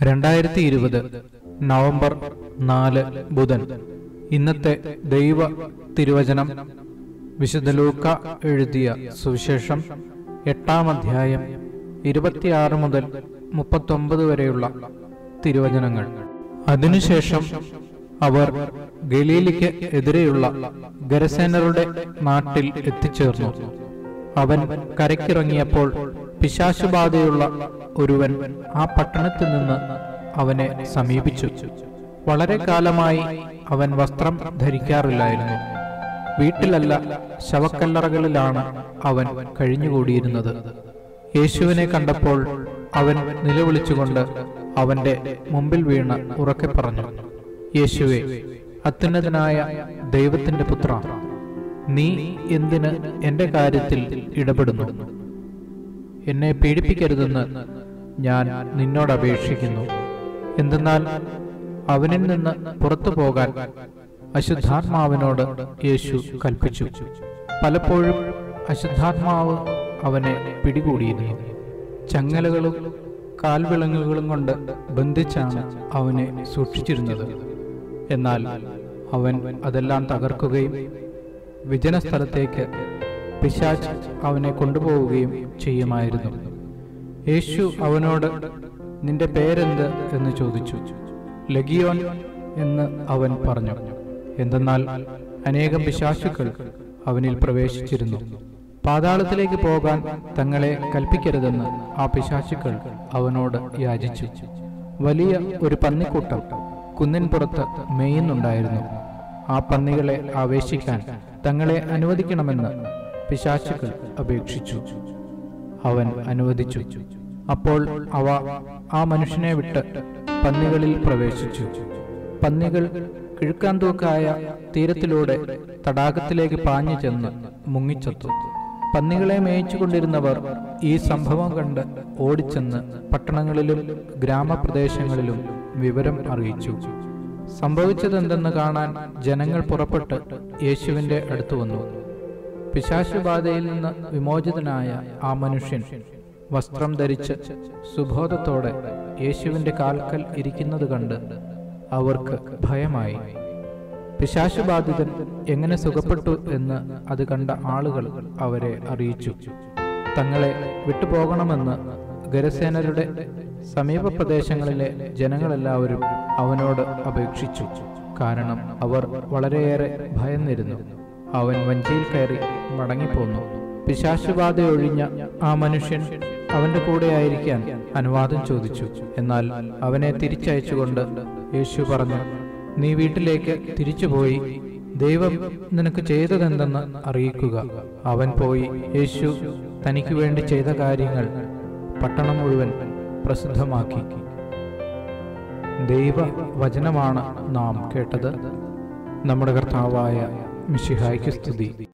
രണ്ടായിരത്തി ഇരുപത് നവംബർ നാല് ബുധൻ ഇന്നത്തെ ദൈവ തിരുവചനം വിശുദ്ധ ലൂക്ക എഴുതിയ സുവിശേഷം എട്ടാം അധ്യായം ഇരുപത്തിയാറ് മുതൽ മുപ്പത്തൊമ്പത് വരെയുള്ള തിരുവചനങ്ങൾ അതിനുശേഷം അവർ ഗലീലിക്ക് എതിരെയുള്ള ഗരസേനരുടെ നാട്ടിൽ എത്തിച്ചേർന്നു അവൻ കരയ്ക്കിറങ്ങിയപ്പോൾ പിശാശുബാധയുള്ള ഒരുവൻ ആ പട്ടണത്തിൽ നിന്ന് അവനെ സമീപിച്ചു വളരെ കാലമായി അവൻ വസ്ത്രം ധരിക്കാറില്ലായിരുന്നു വീട്ടിലല്ല ശവക്കല്ലറകളിലാണ് അവൻ കഴിഞ്ഞുകൂടിയിരുന്നത് യേശുവിനെ കണ്ടപ്പോൾ അവൻ നിലവിളിച്ചുകൊണ്ട് അവന്റെ മുമ്പിൽ വീണ് ഉറക്കെ പറഞ്ഞു യേശുവെ അത്യുന്നതനായ ദൈവത്തിന്റെ പുത്ര നീ എന്തിന് എന്റെ കാര്യത്തിൽ ഇടപെടുന്നു എന്നെ പീഡിപ്പിക്കരുതെന്ന് ഞാൻ നിന്നോട് അപേക്ഷിക്കുന്നു എന്തെന്നാൽ അവനിൽ നിന്ന് പുറത്തു പോകാൻ അശുദ്ധാത്മാവിനോട് യേശു കൽപ്പിച്ചു പലപ്പോഴും അശുദ്ധാത്മാവ് അവനെ പിടികൂടിയിരുന്നു ചങ്ങലകളും കാൽവിളങ്ങുകളും കൊണ്ട് ബന്ധിച്ചാണ് അവനെ സൂക്ഷിച്ചിരുന്നത് എന്നാൽ അവൻ അതെല്ലാം തകർക്കുകയും വിജനസ്ഥലത്തേക്ക് പിശാച്ച് അവനെ കൊണ്ടുപോവുകയും ചെയ്യുമായിരുന്നു യേശു അവനോട് നിന്റെ പേരെന്ത് എന്ന് ചോദിച്ചു ലഗിയോൻ എന്ന് അവൻ പറഞ്ഞു എന്തെന്നാൽ അനേകം പിശാശുക്കൾ അവനിൽ പ്രവേശിച്ചിരുന്നു പാതാളത്തിലേക്ക് പോകാൻ തങ്ങളെ കൽപ്പിക്കരുതെന്ന് ആ പിശാശുക്കൾ അവനോട് യാചിച്ചു വലിയ ഒരു പന്നിക്കൂട്ടം കുന്നിൻ പുറത്ത് മേയുന്നുണ്ടായിരുന്നു ആ പന്നികളെ ആവേശിക്കാൻ തങ്ങളെ അനുവദിക്കണമെന്ന് പിശാചുക്കൾ അപേക്ഷിച്ചു അവൻ അനുവദിച്ചു അപ്പോൾ അവ ആ മനുഷ്യനെ വിട്ട് പന്നികളിൽ പ്രവേശിച്ചു പന്നികൾ കിഴുക്കാന്തൂക്കായ തീരത്തിലൂടെ തടാകത്തിലേക്ക് പാഞ്ഞു ചെന്ന് മുങ്ങിച്ചെത്തു പന്നികളെ മേയിച്ചുകൊണ്ടിരുന്നവർ ഈ സംഭവം കണ്ട് ഓടിച്ചെന്ന് പട്ടണങ്ങളിലും ഗ്രാമപ്രദേശങ്ങളിലും വിവരം അറിയിച്ചു സംഭവിച്ചതെന്തെന്ന് കാണാൻ ജനങ്ങൾ പുറപ്പെട്ട് യേശുവിന്റെ അടുത്ത് വന്നു പിശാശുബാധയിൽ നിന്ന് വിമോചിതനായ ആ മനുഷ്യൻ വസ്ത്രം ധരിച്ച് സുബോധത്തോടെ യേശുവിന്റെ കാൽക്കൽ ഇരിക്കുന്നത് കണ്ട് അവർക്ക് ഭയമായി പിശാശുബാധിതൻ എങ്ങനെ സുഖപ്പെട്ടു എന്ന് അത് കണ്ട ആളുകൾ അവരെ അറിയിച്ചു തങ്ങളെ വിട്ടുപോകണമെന്ന് ഗരസേനരുടെ സമീപ പ്രദേശങ്ങളിലെ ജനങ്ങളെല്ലാവരും അവനോട് അപേക്ഷിച്ചു കാരണം അവർ വളരെയേറെ ഭയന്നിരുന്നു അവൻ വഞ്ചിയിൽ കയറി മടങ്ങിപ്പോന്നു പിശാശുബാധ ഒഴിഞ്ഞ ആ മനുഷ്യൻ അവന്റെ കൂടെ ആയിരിക്കാൻ അനുവാദം ചോദിച്ചു എന്നാൽ അവനെ തിരിച്ചയച്ചുകൊണ്ട് യേശു പറഞ്ഞു നീ വീട്ടിലേക്ക് തിരിച്ചുപോയി ദൈവം നിനക്ക് ചെയ്തതെന്തെന്ന് അറിയിക്കുക അവൻ പോയി യേശു തനിക്ക് വേണ്ടി ചെയ്ത കാര്യങ്ങൾ പട്ടണം മുഴുവൻ പ്രസിദ്ധമാക്കി ദൈവ വചനമാണ് നാം കേട്ടത് നമ്മുടെ കർത്താവായ മിഷിഹായ്ക്ക് സ്തുതി